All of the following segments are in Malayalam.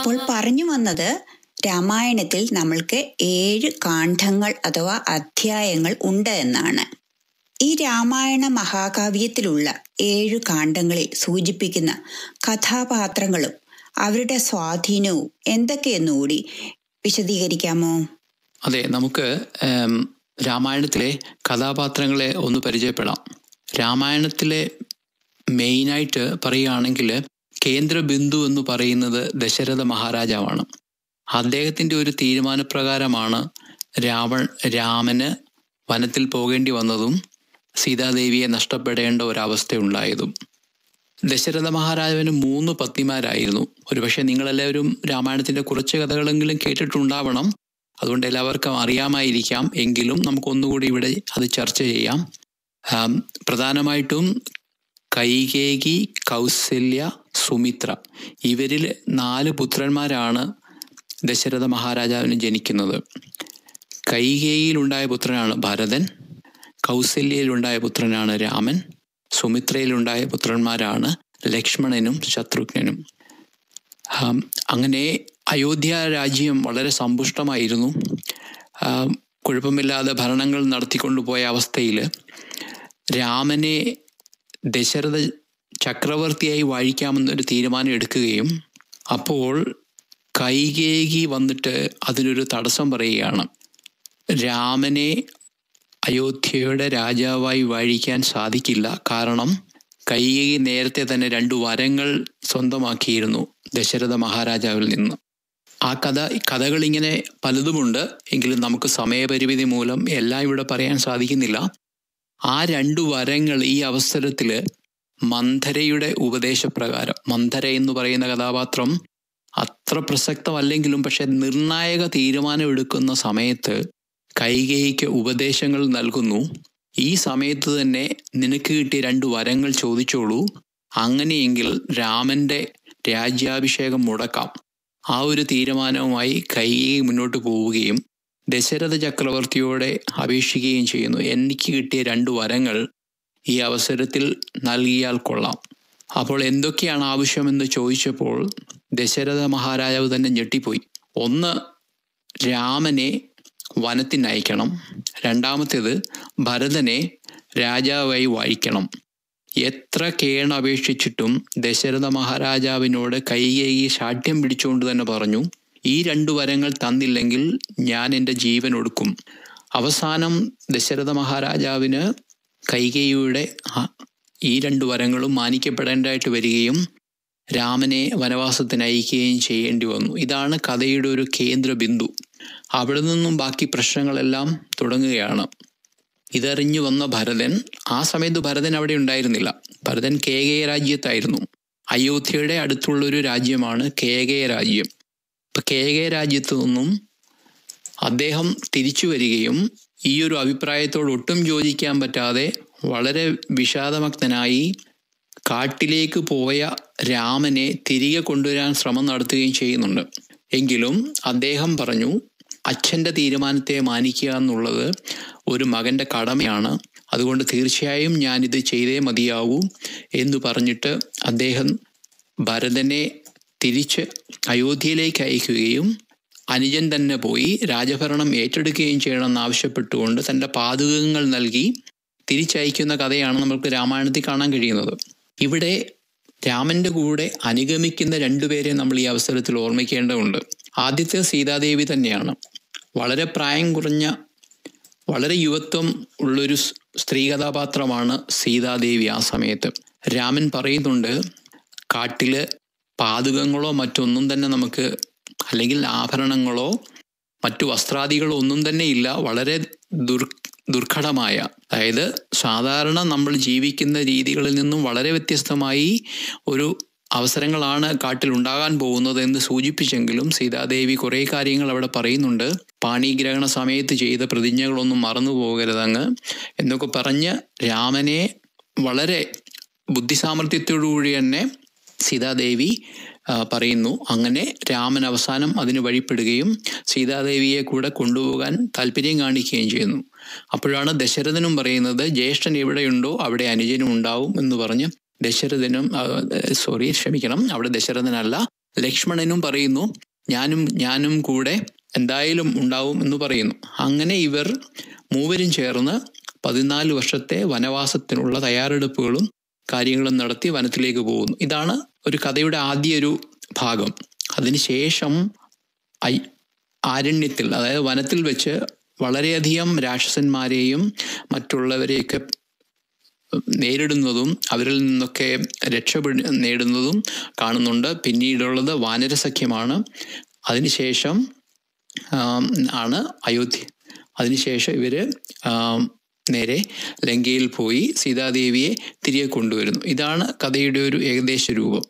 അപ്പോൾ പറഞ്ഞു വന്നത് രാമായണത്തിൽ നമ്മൾക്ക് ഏഴ് കാണ്ഡങ്ങൾ അഥവാ അധ്യായങ്ങൾ ഉണ്ട് എന്നാണ് ഈ രാമായണ മഹാകാവ്യത്തിലുള്ള ഏഴു കാണ്ഡങ്ങളിൽ സൂചിപ്പിക്കുന്ന കഥാപാത്രങ്ങളും അവരുടെ സ്വാധീനവും എന്തൊക്കെയെന്നുകൂടി വിശദീകരിക്കാമോ അതെ നമുക്ക് ഏം, രാമായണത്തിലെ കഥാപാത്രങ്ങളെ ഒന്ന് പരിചയപ്പെടാം രാമായണത്തിലെ മെയിനായിട്ട് പറയുകയാണെങ്കിൽ കേന്ദ്ര ബിന്ദു എന്ന് പറയുന്നത് ദശരഥ മഹാരാജാവാണ് അദ്ദേഹത്തിൻ്റെ ഒരു തീരുമാനപ്രകാരമാണ് രാവൺ രാമന് വനത്തിൽ പോകേണ്ടി വന്നതും സീതാദേവിയെ നഷ്ടപ്പെടേണ്ട ഒരവസ്ഥയുണ്ടായതും ദശരഥ മഹാരാജാവിന് മൂന്ന് പത്നിമാരായിരുന്നു ഒരുപക്ഷെ നിങ്ങളെല്ലാവരും രാമായണത്തിന്റെ കുറച്ച് കഥകളെങ്കിലും കേട്ടിട്ടുണ്ടാവണം അതുകൊണ്ട് എല്ലാവർക്കും അറിയാമായിരിക്കാം എങ്കിലും നമുക്കൊന്നുകൂടി ഇവിടെ അത് ചർച്ച ചെയ്യാം ആം, പ്രധാനമായിട്ടും കൈകേകി കൗസല്യ സുമിത്ര ഇവരിൽ നാല് പുത്രന്മാരാണ് ദശരഥ മഹാരാജാവിന് ജനിക്കുന്നത് കൈകേയിലുണ്ടായ പുത്രനാണ് ഭരതൻ കൗസല്യയിലുണ്ടായ പുത്രനാണ് രാമൻ സുമിത്രയിലുണ്ടായ പുത്രന്മാരാണ് ലക്ഷ്മണനും ശത്രുഘ്നനും ആം, അങ്ങനെ അയോധ്യ രാജ്യം വളരെ സമ്പുഷ്ടമായിരുന്നു ആം, കുഴപ്പമില്ലാതെ ഭരണങ്ങൾ നടത്തിക്കൊണ്ടുപോയ അവസ്ഥയിൽ രാമനെ ദശരഥ ചക്രവർത്തിയായി വാഴിക്കാമെന്നൊരു തീരുമാനം എടുക്കുകയും അപ്പോൾ കൈകേകി വന്നിട്ട് അതിനൊരു തടസ്സം പറയുകയാണ് രാമനെ അയോധ്യയുടെ രാജാവായി വാഴിക്കാൻ സാധിക്കില്ല കാരണം കൈകേകി നേരത്തെ തന്നെ രണ്ടു വരങ്ങൾ സ്വന്തമാക്കിയിരുന്നു ദശരഥ മഹാരാജാവിൽ നിന്ന് ആ കഥ കഥകൾ ഇങ്ങനെ പലതുമുണ്ട് എങ്കിലും നമുക്ക് സമയപരിമിതി മൂലം എല്ലാം ഇവിടെ പറയാൻ സാധിക്കുന്നില്ല ആ രണ്ടു വരങ്ങൾ ഈ അവസരത്തിൽ മന്ധരയുടെ ഉപദേശപ്രകാരം മന്ധര എന്ന് പറയുന്ന കഥാപാത്രം അത്ര പ്രസക്തമല്ലെങ്കിലും പക്ഷെ നിർണായക തീരുമാനം എടുക്കുന്ന സമയത്ത് കൈകേയിക്ക് ഉപദേശങ്ങൾ നൽകുന്നു ഈ സമയത്ത് തന്നെ നിനക്ക് കിട്ടിയ രണ്ട് വരങ്ങൾ ചോദിച്ചോളൂ അങ്ങനെയെങ്കിൽ രാമന്റെ രാജ്യാഭിഷേകം മുടക്കാം ആ ഒരു തീരുമാനവുമായി കൈകേയി മുന്നോട്ട് പോവുകയും ദശരഥ ചക്രവർത്തിയോടെ അപേക്ഷിക്കുകയും ചെയ്യുന്നു എനിക്ക് കിട്ടിയ രണ്ട് വരങ്ങൾ ഈ അവസരത്തിൽ നൽകിയാൽ കൊള്ളാം അപ്പോൾ എന്തൊക്കെയാണ് ആവശ്യമെന്ന് ചോദിച്ചപ്പോൾ ദശരഥ മഹാരാജാവ് തന്നെ ഞെട്ടിപ്പോയി ഒന്ന് രാമനെ വനത്തിനയക്കണം രണ്ടാമത്തേത് ഭരതനെ രാജാവായി വാഴിക്കണം എത്ര കേണപേക്ഷിച്ചിട്ടും ദശരഥ മഹാരാജാവിനോട് കൈകേയി ശാഠ്യം പിടിച്ചുകൊണ്ട് തന്നെ പറഞ്ഞു ഈ രണ്ടു വരങ്ങൾ തന്നില്ലെങ്കിൽ ഞാൻ എൻ്റെ ജീവൻ ഒടുക്കും അവസാനം ദശരഥ മഹാരാജാവിന് കൈകേയിയുടെ ആ- ഈ രണ്ടു വരങ്ങളും മാനിക്കപ്പെടേണ്ടതായിട്ട് വരികയും രാമനെ വനവാസത്തിന് അയക്കുകയും ചെയ്യേണ്ടി വന്നു ഇതാണ് കഥയുടെ ഒരു കേന്ദ്ര ബിന്ദു അവിടെ നിന്നും ബാക്കി പ്രശ്നങ്ങളെല്ലാം തുടങ്ങുകയാണ് ഇതറിഞ്ഞു വന്ന ഭരതൻ ആ സമയത്ത് ഭരതൻ അവിടെ ഉണ്ടായിരുന്നില്ല ഭരതൻ കേകയ രാജ്യത്തായിരുന്നു അയോധ്യയുടെ അടുത്തുള്ള ഒരു രാജ്യമാണ് കേകയ രാജ്യം ഇപ്പൊ കേകയ രാജ്യത്തു നിന്നും അദ്ദേഹം തിരിച്ചു വരികയും ഈ ഒരു അഭിപ്രായത്തോട് ഒട്ടും യോജിക്കാൻ പറ്റാതെ വളരെ വിഷാദമഗ്നനായി കാട്ടിലേക്ക് പോയ രാമനെ തിരികെ കൊണ്ടുവരാൻ ശ്രമം നടത്തുകയും ചെയ്യുന്നുണ്ട് എങ്കിലും അദ്ദേഹം പറഞ്ഞു അച്ഛൻ്റെ തീരുമാനത്തെ മാനിക്കുക എന്നുള്ളത് ഒരു മകൻ്റെ കടമയാണ് അതുകൊണ്ട് തീർച്ചയായും ഞാനിത് ചെയ്തേ മതിയാവൂ എന്ന് പറഞ്ഞിട്ട് അദ്ദേഹം ഭരതനെ തിരിച്ച് അയോധ്യയിലേക്ക് അയക്കുകയും അനുജൻ തന്നെ പോയി രാജഭരണം ഏറ്റെടുക്കുകയും ചെയ്യണമെന്ന് ആവശ്യപ്പെട്ടുകൊണ്ട് തൻ്റെ പാതകങ്ങൾ നൽകി തിരിച്ചയക്കുന്ന കഥയാണ് നമുക്ക് രാമായണത്തിൽ കാണാൻ കഴിയുന്നത് ഇവിടെ രാമന്റെ കൂടെ അനുഗമിക്കുന്ന രണ്ടുപേരെ നമ്മൾ ഈ അവസരത്തിൽ ഓർമ്മിക്കേണ്ടതുണ്ട് ആദ്യത്തെ സീതാദേവി തന്നെയാണ് വളരെ പ്രായം കുറഞ്ഞ വളരെ യുവത്വം ഉള്ളൊരു സ് സ്ത്രീ കഥാപാത്രമാണ് സീതാദേവി ആ സമയത്ത് രാമൻ പറയുന്നുണ്ട് കാട്ടില് പാതുകങ്ങളോ മറ്റൊന്നും തന്നെ നമുക്ക് അല്ലെങ്കിൽ ആഭരണങ്ങളോ മറ്റു വസ്ത്രാദികളോ ഒന്നും തന്നെ ഇല്ല വളരെ ദുർ ദുർഘടമായ അതായത് സാധാരണ നമ്മൾ ജീവിക്കുന്ന രീതികളിൽ നിന്നും വളരെ വ്യത്യസ്തമായി ഒരു അവസരങ്ങളാണ് കാട്ടിൽ ഉണ്ടാകാൻ പോകുന്നത് എന്ന് സൂചിപ്പിച്ചെങ്കിലും സീതാദേവി കുറേ കാര്യങ്ങൾ അവിടെ പറയുന്നുണ്ട് പാണിഗ്രഹണ സമയത്ത് ചെയ്ത പ്രതിജ്ഞകളൊന്നും മറന്നു പോകരുതങ്ങ് എന്നൊക്കെ പറഞ്ഞ് രാമനെ വളരെ ബുദ്ധിസാമർഥ്യത്തോടുകൂടി തന്നെ സീതാദേവി ആ, പറയുന്നു അങ്ങനെ രാമൻ അവസാനം അതിന് വഴിപ്പെടുകയും സീതാദേവിയെ കൂടെ കൊണ്ടുപോകാൻ താല്പര്യം കാണിക്കുകയും ചെയ്യുന്നു അപ്പോഴാണ് ദശരഥനും പറയുന്നത് ജ്യേഷ്ഠൻ എവിടെയുണ്ടോ അവിടെ അനുജനും ഉണ്ടാവും എന്ന് പറഞ്ഞ് ദശരഥനും സോറി ക്ഷമിക്കണം അവിടെ ദശരഥനല്ല ലക്ഷ്മണനും പറയുന്നു ഞാനും ഞാനും കൂടെ എന്തായാലും ഉണ്ടാവും എന്ന് പറയുന്നു അങ്ങനെ ഇവർ മൂവരും ചേർന്ന് പതിനാല് വർഷത്തെ വനവാസത്തിനുള്ള തയ്യാറെടുപ്പുകളും കാര്യങ്ങളും നടത്തി വനത്തിലേക്ക് പോകുന്നു ഇതാണ് ഒരു കഥയുടെ ആദ്യ ഒരു ഭാഗം അതിനുശേഷം ഐ ആരണ്യത്തിൽ അതായത് വനത്തിൽ വെച്ച് വളരെയധികം രാക്ഷസന്മാരെയും മറ്റുള്ളവരെയൊക്കെ നേരിടുന്നതും അവരിൽ നിന്നൊക്കെ രക്ഷപ്പെട നേടുന്നതും കാണുന്നുണ്ട് പിന്നീടുള്ളത് വാനരസഖ്യമാണ് അതിനുശേഷം ആണ് അയോധ്യ അതിനുശേഷം ഇവർ നേരെ ലങ്കയിൽ പോയി സീതാദേവിയെ തിരികെ കൊണ്ടുവരുന്നു ഇതാണ് കഥയുടെ ഒരു ഏകദേശ രൂപം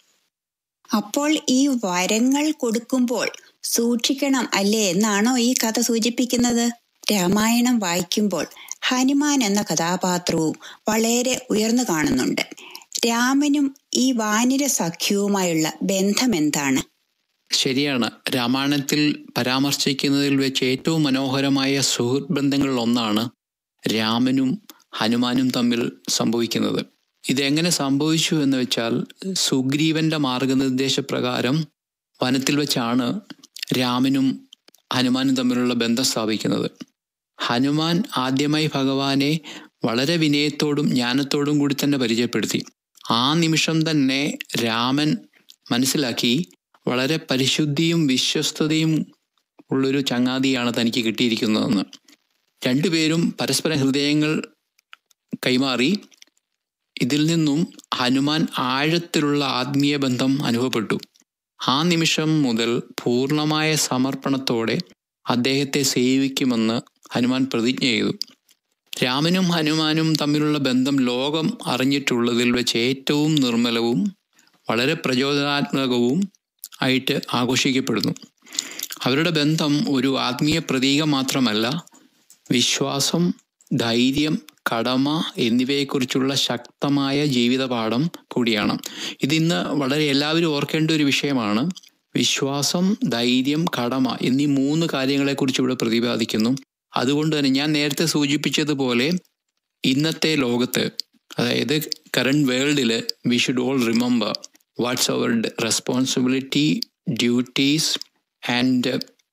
അപ്പോൾ ഈ വരങ്ങൾ കൊടുക്കുമ്പോൾ സൂക്ഷിക്കണം അല്ലേ എന്നാണോ ഈ കഥ സൂചിപ്പിക്കുന്നത് രാമായണം വായിക്കുമ്പോൾ ഹനുമാൻ എന്ന കഥാപാത്രവും വളരെ ഉയർന്നു കാണുന്നുണ്ട് രാമനും ഈ വാനിര സഖ്യവുമായുള്ള ബന്ധം എന്താണ് ശരിയാണ് രാമായണത്തിൽ പരാമർശിക്കുന്നതിൽ വെച്ച് ഏറ്റവും മനോഹരമായ സുഹൃത്ത് ബന്ധങ്ങളിൽ ഒന്നാണ് രാമനും ഹനുമാനും തമ്മിൽ സംഭവിക്കുന്നത് ഇതെങ്ങനെ സംഭവിച്ചു എന്ന് വെച്ചാൽ സുഗ്രീവന്റെ മാർഗനിർദ്ദേശപ്രകാരം വനത്തിൽ വെച്ചാണ് രാമനും ഹനുമാനും തമ്മിലുള്ള ബന്ധം സ്ഥാപിക്കുന്നത് ഹനുമാൻ ആദ്യമായി ഭഗവാനെ വളരെ വിനയത്തോടും ജ്ഞാനത്തോടും കൂടി തന്നെ പരിചയപ്പെടുത്തി ആ നിമിഷം തന്നെ രാമൻ മനസ്സിലാക്കി വളരെ പരിശുദ്ധിയും വിശ്വസ്തതയും ഉള്ളൊരു ചങ്ങാതിയാണ് തനിക്ക് കിട്ടിയിരിക്കുന്നതെന്ന് രണ്ടുപേരും പരസ്പര ഹൃദയങ്ങൾ കൈമാറി ഇതിൽ നിന്നും ഹനുമാൻ ആഴത്തിലുള്ള ആത്മീയ ബന്ധം അനുഭവപ്പെട്ടു ആ നിമിഷം മുതൽ പൂർണ്ണമായ സമർപ്പണത്തോടെ അദ്ദേഹത്തെ സേവിക്കുമെന്ന് ഹനുമാൻ പ്രതിജ്ഞ ചെയ്തു രാമനും ഹനുമാനും തമ്മിലുള്ള ബന്ധം ലോകം അറിഞ്ഞിട്ടുള്ളതിൽ വെച്ച് ഏറ്റവും നിർമ്മലവും വളരെ പ്രചോദനാത്മകവും ആയിട്ട് ആഘോഷിക്കപ്പെടുന്നു അവരുടെ ബന്ധം ഒരു ആത്മീയ പ്രതീകം മാത്രമല്ല വിശ്വാസം ധൈര്യം കടമ എന്നിവയെക്കുറിച്ചുള്ള ശക്തമായ ജീവിതപാഠം കൂടിയാണ് ഇതിന്ന് വളരെ എല്ലാവരും ഓർക്കേണ്ട ഒരു വിഷയമാണ് വിശ്വാസം ധൈര്യം കടമ എന്നീ മൂന്ന് കാര്യങ്ങളെക്കുറിച്ച് ഇവിടെ പ്രതിപാദിക്കുന്നു അതുകൊണ്ട് തന്നെ ഞാൻ നേരത്തെ സൂചിപ്പിച്ചതുപോലെ ഇന്നത്തെ ലോകത്ത് അതായത് കറണ്ട് വേൾഡിൽ we should all remember what's our responsibility duties and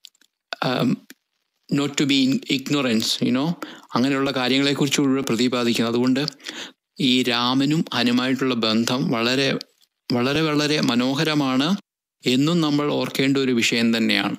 not to be ignorance you know അങ്ങനെയുള്ള കാര്യങ്ങളെക്കുറിച്ച് ഇവിടെ പ്രതിപാദിക്കുന്നു അതുകൊണ്ട് ഈ രാമനും ഹനുമായിട്ടുള്ള ബന്ധം വളരെ വളരെ വളരെ മനോഹരമാണ് എന്നും നമ്മൾ ഓർക്കേണ്ട ഒരു വിഷയം തന്നെയാണ്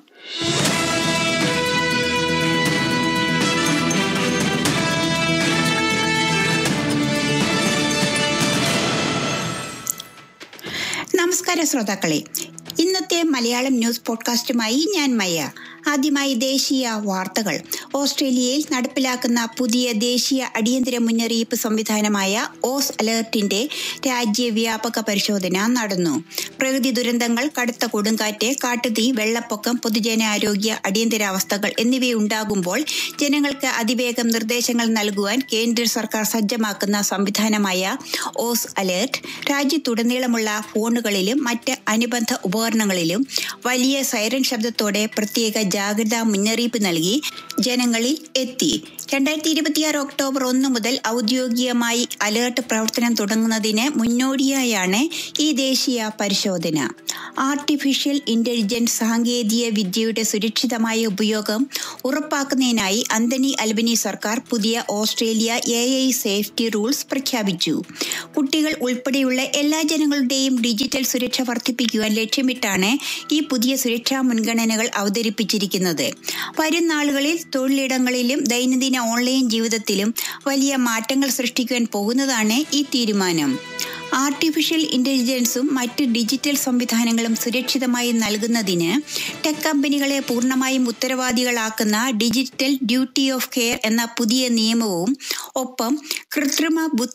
നമസ്കാരം ശ്രോതാക്കളെ ഇന്നത്തെ മലയാളം ന്യൂസ് പോഡ്കാസ്റ്റുമായി ഞാൻ മയ്യ ആദ്യമായി ദേശീയ വാർത്തകൾ ഓസ്ട്രേലിയയിൽ നടപ്പിലാക്കുന്ന പുതിയ ദേശീയ അടിയന്തര മുന്നറിയിപ്പ് സംവിധാനമായ ഓസ് അലേർട്ടിന്റെ രാജ്യവ്യാപക പരിശോധന നടന്നു പ്രകൃതി ദുരന്തങ്ങൾ കടുത്ത കൊടുങ്കാറ്റ് കാട്ടുതീ വെള്ളപ്പൊക്കം പൊതുജനാരോഗ്യ അടിയന്തരാവസ്ഥകൾ എന്നിവയുണ്ടാകുമ്പോൾ ജനങ്ങൾക്ക് അതിവേഗം നിർദ്ദേശങ്ങൾ നൽകുവാൻ കേന്ദ്ര സർക്കാർ സജ്ജമാക്കുന്ന സംവിധാനമായ ഓസ് അലേർട്ട് രാജ്യത്തുടനീളമുള്ള ഫോണുകളിലും മറ്റ് അനുബന്ധ ഉപകരണങ്ങളിലും വലിയ സൈറൻ ശബ്ദത്തോടെ പ്രത്യേക ജാഗ്രതാ മുന്നറിയിപ്പ് നൽകി ജനങ്ങളിൽ എത്തി രണ്ടായിരത്തി ഇരുപത്തിയാറ് ഒക്ടോബർ ഒന്ന് മുതൽ ഔദ്യോഗികമായി അലേർട്ട് പ്രവർത്തനം തുടങ്ങുന്നതിന് മുന്നോടിയായാണ് ഈ ദേശീയ പരിശോധന ആർട്ടിഫിഷ്യൽ ഇന്റലിജൻസ് സാങ്കേതിക വിദ്യയുടെ സുരക്ഷിതമായ ഉപയോഗം ഉറപ്പാക്കുന്നതിനായി അന്തനി അൽബനി സർക്കാർ പുതിയ Australia A I safety rules പ്രഖ്യാപിച്ചു കുട്ടികൾ ഉൾപ്പെടെയുള്ള എല്ലാ ജനങ്ങളുടെയും ഡിജിറ്റൽ സുരക്ഷ വർദ്ധിപ്പിക്കുവാൻ ലക്ഷ്യമിട്ടാണ് ഈ പുതിയ സുരക്ഷാ മുൻഗണനകൾ അവതരിപ്പിച്ചിരിക്കുന്നത് വരും നാളുകളിൽ തൊഴിലിടങ്ങളിലും ദൈനംദിന ഓൺലൈൻ ജീവിതത്തിലും വലിയ മാറ്റങ്ങൾ സൃഷ്ടിക്കുവാൻ പോകുന്നതാണ് ഈ തീരുമാനം ആർട്ടിഫിഷ്യൽ ഇന്റലിജൻസും മറ്റ് ഡിജിറ്റൽ സംവിധാനങ്ങളും സുരക്ഷിതമായി നൽകുന്നതിന് ടെക് കമ്പനികളെ പൂർണ്ണമായും ഉത്തരവാദികളാക്കുന്ന ഡിജിറ്റൽ ഡ്യൂട്ടി ഓഫ് കെയർ എന്ന പുതിയ നിയമവും ഒപ്പം കൃത്രിമ